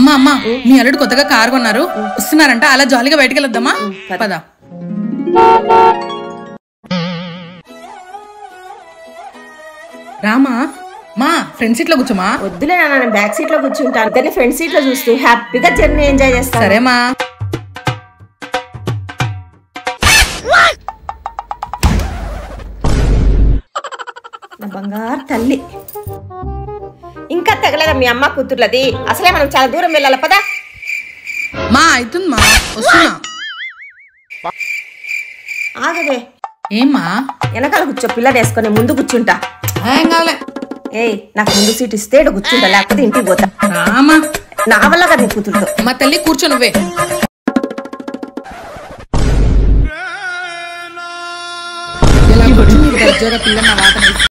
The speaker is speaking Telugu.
అమ్మా అమ్మా మీ అల్లుడు కొత్తగా కారు కొన్నారు వస్తున్నారంట అలా జాలీగా బయటికి వెళ్ళొద్దామా పద రామా మా ఫ్రెండ్ సీట్ లో కూర్చోమా వద్దులే నాన్న నేను బ్యాక్ సీట్ లో కూర్చుంటాను ఇద్దరిని ఫ్రంట్ సీట్ లో చూస్తూ హ్యాపీగా జర్నీ ఎంజాయ్ చేస్తాను సరేమా నా బంగారు తల్లి ఇంకా తగలేదా మీ అమ్మ కూతుర్లది అసలే మనం చాలా దూరం వెళ్ళాలి పదా మా అవుతుంది మా వస్తున్నా ఆగదే ఏమ్మా వెనకాల కూర్చో పిల్లని వేసుకొని ముందు కూర్చుంటా ఏం కావాలే ఏయ్ నాకు ముందు సీట్ ఇస్తే ఈడ కూర్చుంటా లేకపోతే ఇంటికి పోతా రామా నా వల్ల కదా నీ కూతురుతో మా తల్లి కూర్చో నువ్వే ఇలా కూర్చుని గజ్జోర పిల్ల నా వాటని